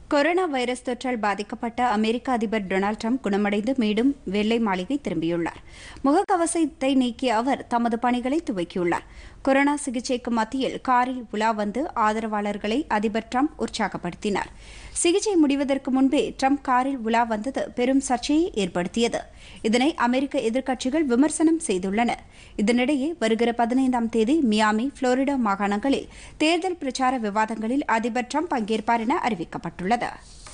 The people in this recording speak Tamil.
கொரோனா வைரஸ் தொற்றால் பாதிக்கப்பட்ட அமெரிக்க அதிபர் டொனால்டு ட்ரம்ப் குணமடைந்து மீண்டும் வெள்ளை மாளிகை திரும்பியுள்ளார் முகக்கவசத்தை நீக்கிய அவர் தமது பணிகளை துவக்கியுள்ளார் கொரோனா சிகிச்சைக்கு மத்தியில் காரில் உலா வந்து ஆதரவாளர்களை அதிபர் ட்ரம்ப் உற்சாகப்படுத்தினார் சிகிச்சை முடிவதற்கு முன்பே ட்ரம்ப் காரில் உலா வந்தது பெரும் சர்ச்சையை ஏற்படுத்தியது இதனை அமெரிக்க எதிர்க்கட்சிகள் விமர்சனம் செய்துள்ளன இதனிடையே வருகிற பதினைந்தாம் தேதி மியாமி புளோரிடா மாகாணங்களில் தேர்தல் பிரச்சார விவாதங்களில் அதிபர் ட்ரம்ப் பங்கேற்பார் என அறிவிக்கப்பட்டுள்ளது